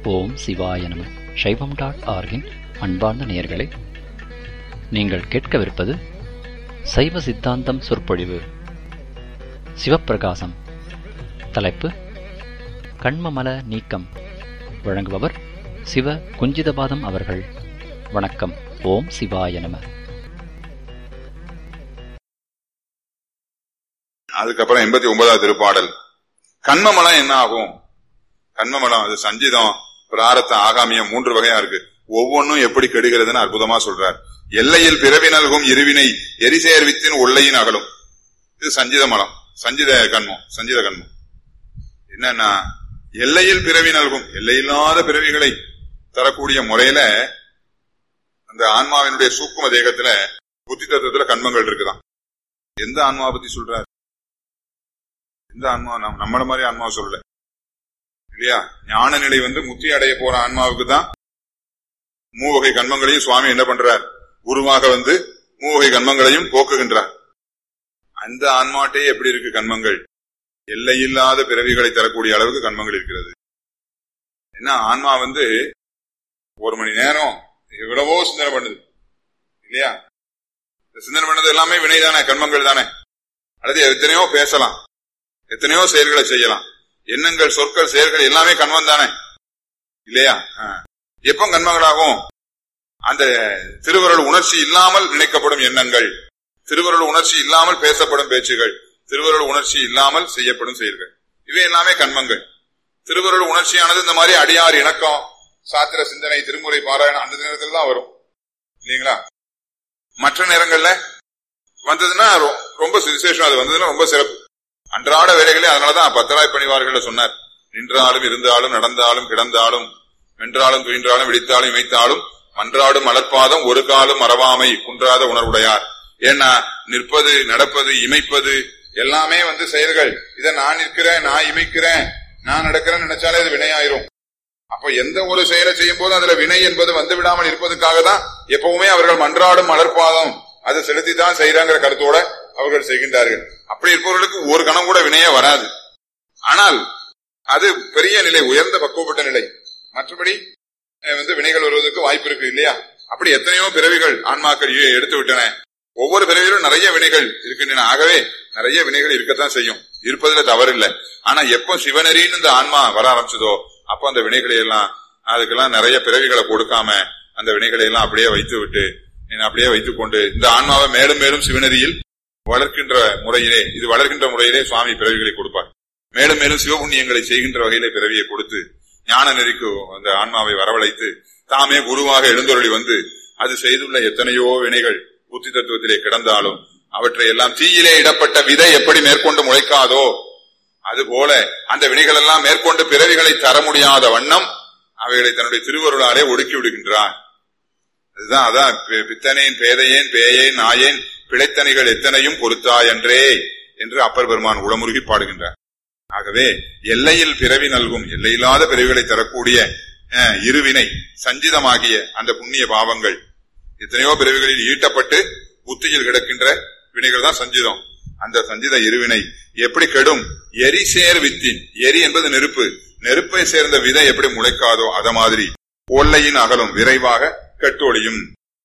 ஓம் சிவாய நம சைவம் டாட் ஆர்கின் அன்பார்ந்த நேயர்களே நீங்கள் கேட்கவிருப்பது சைவ சித்தாந்தம் சொற்பொழிவு சிவப்பிரகாசம் தலைப்பு கண்மமல நீக்கம் வழங்குபவர் சிவ குஞ்சிதபாதம் அவர்கள் வணக்கம் ஓம் சிவாய நம அதுக்கப்புறம் எண்பத்தி ஒன்பதாவது திருப்பாடல் கண்மமலம் என்ன ஆகும் கண்மமலம் அது சஞ்சிதம் பிராரத்தம் ஆகாமியம் மூன்று வகையா இருக்கு ஒவ்வொன்றும் எப்படி கெடுகிறதுன்னு அற்புதமா சொல்றார் எல்லையில் பிறவி நல்கும் இருவினை எரிசேர்வித்தின் உள்ளையின் அகலும் இது சஞ்சித மலம் சஞ்சித கண்மம் சஞ்சித கண்மம் என்னன்னா எல்லையில் பிறவி நல்கும் எல்லையில்லாத பிறவிகளை தரக்கூடிய முறையில அந்த ஆன்மாவினுடைய சூக்கும தேகத்துல புத்தி தத்துவத்துல கண்மங்கள் இருக்குதான் எந்த ஆன்மாவை பத்தி சொல்றாரு எந்த ஆன்மா நம்ம நம்மள மாதிரி ஆன்மாவை சொல்லல இல்லையா ஞான நிலை வந்து முத்தி அடைய போற ஆன்மாவுக்கு தான் மூவகை கண்மங்களையும் சுவாமி என்ன பண்றார் குருவாக வந்து மூவகை கண்மங்களையும் போக்குகின்றார் அந்த ஆன்மாட்டே எப்படி இருக்கு கண்மங்கள் எல்லையில்லாத பிறவிகளை தரக்கூடிய அளவுக்கு கண்மங்கள் இருக்கிறது என்ன ஆன்மா வந்து ஒரு மணி நேரம் எவ்வளவோ சிந்தனை பண்ணுது இல்லையா இந்த சிந்தனை பண்ணது எல்லாமே வினை தானே கண்மங்கள் தானே அல்லது எத்தனையோ பேசலாம் எத்தனையோ செயல்களை செய்யலாம் எண்ணங்கள் சொற்கள் செயல்கள் எல்லாமே கண்மம் தானே இல்லையா எப்போ கண்மங்களாகும் அந்த திருவருள் உணர்ச்சி இல்லாமல் நினைக்கப்படும் எண்ணங்கள் திருவருள் உணர்ச்சி இல்லாமல் பேசப்படும் பேச்சுகள் திருவருள் உணர்ச்சி இல்லாமல் செய்யப்படும் செயல்கள் இவை எல்லாமே கண்மங்கள் திருவருள் உணர்ச்சியானது இந்த மாதிரி அடியார் இணக்கம் சாத்திர சிந்தனை திருமுறை பாராயணம் அந்த நேரத்தில் தான் வரும் இல்லைங்களா மற்ற நேரங்கள்ல வந்ததுன்னா ரொம்ப விசேஷம் அது வந்ததுன்னா ரொம்ப சிறப்பு அன்றாட வேலைகளே அதனாலதான் பத்தராய் பணிவார்கள் சொன்னார் நின்றாலும் இருந்தாலும் நடந்தாலும் கிடந்தாலும் வென்றாலும் துயின்றாலும் விழித்தாலும் இமைத்தாலும் மன்றாடும் மலர்பாதம் ஒரு காலம் மறவாமை குன்றாத உணர்வுடையார் ஏன்னா நிற்பது நடப்பது இமைப்பது எல்லாமே வந்து செயல்கள் இதை நான் நிற்கிறேன் நான் இமைக்கிறேன் நான் நடக்கிறேன்னு நினைச்சாலே அது வினையாயிரும் அப்ப எந்த ஒரு செயலை செய்யும் போது அதுல வினை என்பது வந்து விடாமல் இருப்பதற்காக தான் எப்பவுமே அவர்கள் மன்றாடும் மலர்பாதம் அதை செலுத்தி தான் செய்யறாங்கிற கருத்தோட அவர்கள் செய்கின்றார்கள் அப்படி இருப்பவர்களுக்கு ஒரு கணம் கூட வினையே வராது ஆனால் அது பெரிய நிலை உயர்ந்த பக்குவப்பட்ட நிலை மற்றபடி வந்து வினைகள் வருவதற்கு வாய்ப்பு இருக்கு இல்லையா அப்படி எத்தனையோ பிறவிகள் ஆன்மாக்கள் எடுத்து விட்டன ஒவ்வொரு பிறவிலும் நிறைய வினைகள் இருக்கின்றன ஆகவே நிறைய வினைகள் இருக்கத்தான் செய்யும் இருப்பதுல தவறில்லை ஆனா எப்போ சிவனரின்னு இந்த ஆன்மா வர ஆரம்பிச்சதோ அப்போ அந்த வினைகளை எல்லாம் அதுக்கெல்லாம் நிறைய பிறவிகளை கொடுக்காம அந்த வினைகளை எல்லாம் அப்படியே வைத்து விட்டு அப்படியே வைத்துக் கொண்டு இந்த ஆன்மாவை மேலும் மேலும் சிவனரியில் வளர்க்கின்ற முறையிலே இது வளர்க்கின்ற முறையிலே சுவாமி பிறவிகளை கொடுப்பார் மேலும் மேலும் சிவபுண்ணியங்களை செய்கின்ற வகையிலே பிறவியை கொடுத்து ஞான நெறிக்கு அந்த ஆன்மாவை வரவழைத்து தாமே குருவாக எழுந்தொருளி வந்து அது செய்துள்ள எத்தனையோ வினைகள் புத்தி தத்துவத்திலே கிடந்தாலும் அவற்றை எல்லாம் தீயிலே இடப்பட்ட விதை எப்படி மேற்கொண்டு முளைக்காதோ அதுபோல அந்த வினைகள் எல்லாம் மேற்கொண்டு பிறவிகளை தர முடியாத வண்ணம் அவைகளை தன்னுடைய திருவருளாலே ஒடுக்கி விடுகின்றான் அதுதான் அதான் பித்தனேன் பேதையேன் பேயேன் நாயேன் பிழைத்தனைகள் எத்தனையும் பொறுத்தா என்றே என்று அப்பர் பெருமான் உளமுருகி பாடுகின்றார் ஆகவே எல்லையில் பிறவி நல்கும் எல்லையில்லாத பிறவிகளை தரக்கூடிய இருவினை சஞ்சிதமாகிய அந்த புண்ணிய பாவங்கள் எத்தனையோ பிறவிகளில் ஈட்டப்பட்டு புத்தியில் கிடக்கின்ற வினைகள் தான் சஞ்சிதம் அந்த சஞ்சித இருவினை எப்படி கெடும் எரி சேர் வித்தின் எரி என்பது நெருப்பு நெருப்பை சேர்ந்த விதை எப்படி முளைக்காதோ அத மாதிரி ஒல்லையின் அகலும் விரைவாக கெட்டொழியும்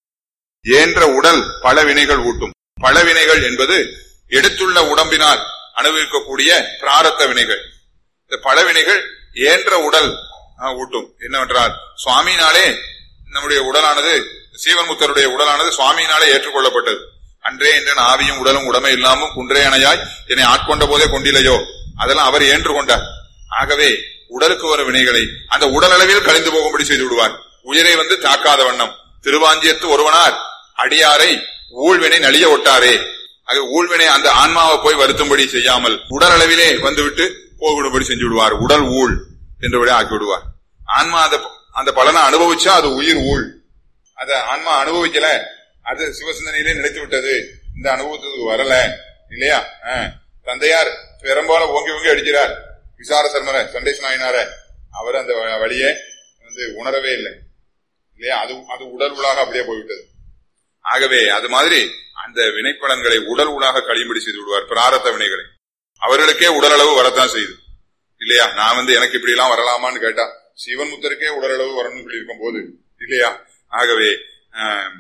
ஏன்ற உடல் பல வினைகள் ஊட்டும் பல வினைகள் என்பது எடுத்துள்ள உடம்பினால் அனுபவிக்கக்கூடிய பிராரத்த வினைகள் இந்த பல வினைகள் ஏன்ற உடல் ஊட்டும் என்னவென்றால் சுவாமியினாலே நம்முடைய உடலானது சீவன்முத்தருடைய உடலானது சுவாமியினாலே ஏற்றுக்கொள்ளப்பட்டது அன்றே என்ற ஆவியும் உடலும் உடமை இல்லாமல் குன்றே அணையாய் என்னை ஆட்கொண்ட போதே கொண்டிலையோ அதெல்லாம் அவர் ஏற்று கொண்டார் ஆகவே உடலுக்கு வரும் வினைகளை அந்த உடல் அளவில் கழிந்து போகும்படி செய்து விடுவார் உயிரை வந்து தாக்காத வண்ணம் திருவாஞ்சியத்து ஒருவனார் அடியாரை ஊழ்வினை நலிய ஒட்டாரே ஆக ஊழ்வினை அந்த ஆன்மாவை போய் வருத்தும்படி செய்யாமல் உடல் அளவிலே வந்துவிட்டு போய்விடும்படி செஞ்சு விடுவார் உடல் ஊழ் என்றபடி ஆக்கி விடுவார் ஆன்மா அந்த அந்த பலனை அனுபவிச்சா அது உயிர் ஊழ் அத ஆன்மா அனுபவிக்கல அது சிவசிந்தனையிலே நிலைத்து விட்டது இந்த அனுபவத்துக்கு வரல இல்லையா தந்தையார் பெரும்பாலும் ஓங்கி ஓங்கி அடிக்கிறார் விசார சர்மர சண்டேஷ் நாயனார அவர் அந்த வழியை வந்து உணரவே இல்லை இல்லையா அது அது உடல் உலாக அப்படியே போய்விட்டது ஆகவே அது மாதிரி அந்த வினைப்பலன்களை உடல் உலாக கழியும்படி செய்து விடுவார் பிராரத்த வினைகளை அவர்களுக்கே உடல் அளவு வரத்தான் செய்யுது இல்லையா நான் வந்து எனக்கு இப்படி எல்லாம் வரலாமான்னு கேட்டா சிவன் முத்தருக்கே உடலளவு வரணும்னு சொல்லியிருக்கும் போது இல்லையா ஆகவே ஆம்,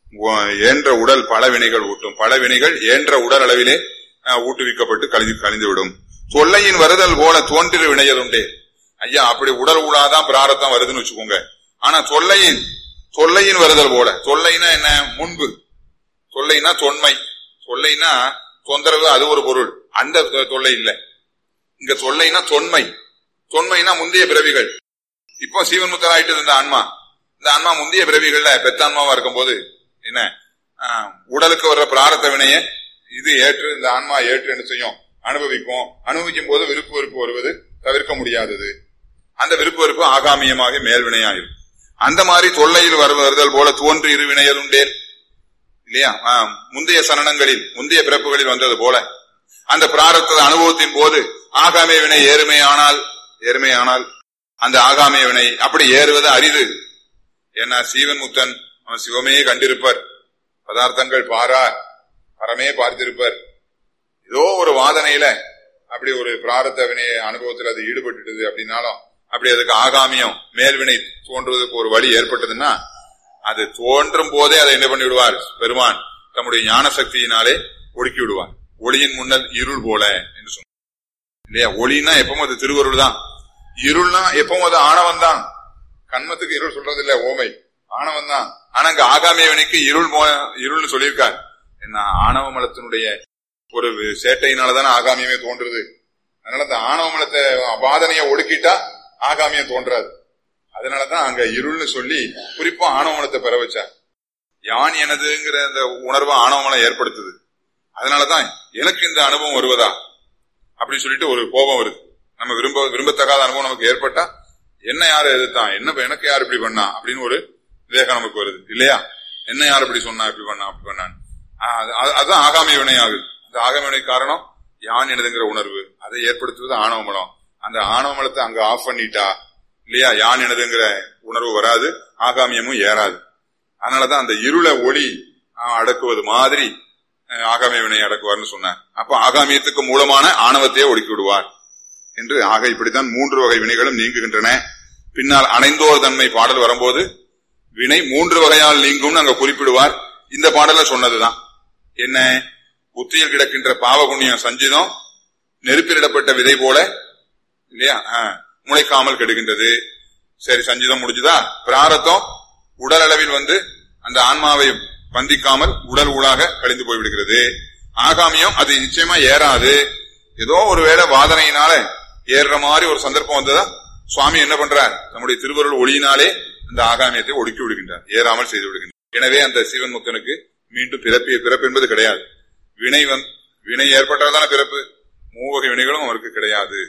ஒ- ஏன்ற உடல் பல வினைகள் ஊட்டும் பல வினைகள் ஏன்ற உடல் அளவிலே ஆஹ், ஊட்டுவிக்கப்பட்டு கழிந்து கழிந்துவிடும் தொல்லையின் வருதல் போல தோன்றிரு வினையதுண்டே ஐயா அப்படி உடல் ஊடாதான் பிராரத்தம் வருதுன்னு வச்சுக்கோங்க ஆனா தொல்லையின் தொல்லையின் வருதல் போல தொல்லைனா என்ன முன்பு தொல்லைனா தொன்மை தொல்லைனா தொந்தரவு அது ஒரு பொருள் அந்த தொ- தொல்லை இல்ல இங்க தொல்லைனா தொன்மை தொன்மைனா முந்தைய பிறவிகள் இப்போ சீவன் முத்தர் ஆயிட்டு இந்த ஆன்மா இந்த ஆன்மா முந்தைய பிறவிகள்ல பெத்தான்மாவா இருக்கும்போது என்ன ஆஹ், உடலுக்கு வர்ற பிராரத்த வினைய இது ஏற்று இந்த ஆன்மா ஏற்று என்ன செய்யும் அனுபவிக்கும் அனுபவிக்கும் போது விருப்பு வெறுப்பு வருவது தவிர்க்க முடியாதது அந்த விருப்பு வெறுப்பு ஆகாமியமாக மேல்வினையாயிரும் அந்த மாதிரி தொல்லையில் வரு- வருதல் போல தோன்றி இரு வினையல் உண்டேல் இல்லையா ஆஹ், முந்தைய சரணங்களில் முந்தைய பிறப்புகளில் வந்தது போல அந்த பிராரத்த அனுபவத்தின் போது ஆகாமிய வினை ஏறுமையானால் ஏறுமையானால் அந்த ஆகாமிய வினை அப்படி ஏறுவது அரிது ஏன்னா சீவன் முத்தன் அவன் சிவமே கண்டிருப்பர் பதார்த்தங்கள் பாரார் பரமே பார்த்திருப்பர் ஏதோ ஒரு வாதனையில அப்படி ஒரு பிராரத்த வினை அனுபவத்தில் அது ஈடுபட்டுட்டது அப்படின்னாலும் அப்படி அதுக்கு ஆகாமியம் மேல்வினை தோன்றுவதற்கு ஒரு வழி ஏற்பட்டதுன்னா அது தோன்றும் போதே அதை என்ன பண்ணி விடுவார் பெருமான் தம்முடைய ஞான சக்தியினாலே ஒடுக்கி விடுவார் ஒளியின் முன்னல் இருள் போல என்று சொன்னார் இல்லையா ஒளின்னா எப்பவும் அது திருவருள் தான் இருள்னா எப்பவும் அது ஆணவம் தான் கண்மத்துக்கு இருள் சொல்றது இல்ல ஓமை ஆணவம் தான் ஆனா அங்க ஆகாமிய வினைக்கு இருள் மோ- இருள்னு சொல்லியிருக்கார் என்ன ஆணவ மலத்தினுடைய ஒரு சேட்டையினாலதானே ஆகாமியமே தோன்றுது அதனால அந்த ஆணவ மலத்தை வாதனைய ஒடுக்கிட்டா ஆகாமியம் தோன்றாது அதனாலதான் அங்க இருள்னு சொல்லி குறிப்பா ஆணவ மலத்தை பெற வச்சார் யான் எனதுங்கிற அந்த உணர்வை ஆணவ மலம் ஏற்படுத்துது அதனாலதான் எனக்கு இந்த அனுபவம் வருவதா அப்படின்னு சொல்லிட்டு ஒரு கோபம் வருது நம்ம விரும்ப விரும்பத்தகாத அனுபவம் நமக்கு ஏற்பட்டா என்ன யாரு எதிர்த்தான் என்ன எனக்கு யார் இப்படி பண்ணா அப்படின்னு ஒரு விவேகம் நமக்கு வருது இல்லையா என்ன யார் இப்படி சொன்னா இப்படி பண்ணா அப்படி பண்ணான்னு ஆஹ் அது- அது- அதுதான் ஆகாமிய வினை ஆகுது அந்த ஆகாமிய வினை காரணம் யான் எனதுங்கிற உணர்வு அதை ஏற்படுத்துவது ஆணவ மலம் அந்த ஆணவ மலத்தை அங்க ஆஃப் பண்ணிட்டா இல்லையா யான் எனதுங்கிற உணர்வு வராது ஆகாமியமும் ஏறாது அதனாலதான் அந்த இருளை ஒளி ஆஹ், அடக்குவது மாதிரி அஹ், ஆகாமிய வினை அடக்குவார்னு சொன்னார் அப்ப ஆகாமியத்துக்கு மூலமான ஆணவத்தையே ஒடுக்கி விடுவார் என்று ஆக இப்படித்தான் மூன்று வகை வினைகளும் நீங்குகின்றன பின்னால் அணைந்தோர் தன்மை பாடல் வரும்போது வினை மூன்று வகையால் நீங்கும்னு அங்க குறிப்பிடுவார் இந்த பாடல்ல சொன்னதுதான் என்ன புத்தியில் கிடக்கின்ற பாவ புண்ணியம் சஞ்சிதம் நெருப்பிலிடப்பட்ட விதை போல இல்லையா ஆ, முளைக்காமல் கெடுகின்றது சரி சஞ்சிதம் முடிஞ்சுதா பிராரத்தம் உடல் அளவில் வந்து அந்த ஆன்மாவை பந்திக்காமல் உடல் ஊடாக கழிந்து போய்விடுகிறது ஆகாமியம் அது நிச்சயமா ஏறாது ஏதோ ஒரு வேளை வாதனையினால ஏறுற மாதிரி ஒரு சந்தர்ப்பம் வந்ததா சுவாமி என்ன பண்றார் நம்முடைய திருவருள் ஒளியினாலே அந்த ஆகாமியத்தை ஒடுக்கி விடுகின்றார் ஏறாமல் செய்து விடுகின்றார் எனவே அந்த சிவன் முத்தனுக்கு மீண்டும் பிறப்பிய பிறப்பு என்பது கிடையாது வினை வந் வினை ஏற்பட்டால்தான பிறப்பு மூவகை வினைகளும் அவருக்கு கிடையாது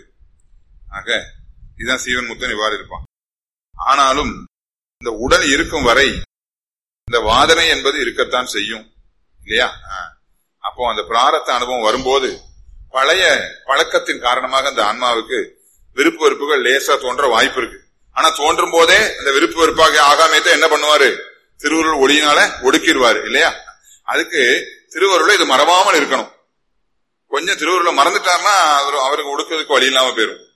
ஆக இதுதான் சீவன் முத்தன் இவ்வாறு இருப்பான் ஆனாலும் இந்த உடல் இருக்கும் வரை இந்த வாதனை என்பது இருக்கத்தான் செய்யும் இல்லையா ஆ. அப்போ அந்த பிராரத்த அனுபவம் வரும்போது பழைய பழக்கத்தின் காரணமாக அந்த ஆன்மாவுக்கு விருப்பு வெறுப்புகள் லேசா தோன்ற வாய்ப்பு இருக்கு ஆனா தோன்றும் போதே அந்த விருப்பு வெறுப்பாக ஆகாமியத்தை என்ன பண்ணுவாரு திருவருள் ஒளியினால ஒடுக்கிடுவாரு இல்லையா அதுக்கு திருவருளை இது மறவாமல் இருக்கணும் கொஞ்சம் திருவருளை மறந்துட்டாருன்னா அவரு- அவருக்கு ஒடுக்கிறதுக்கு வழி இல்லாம போயிரும்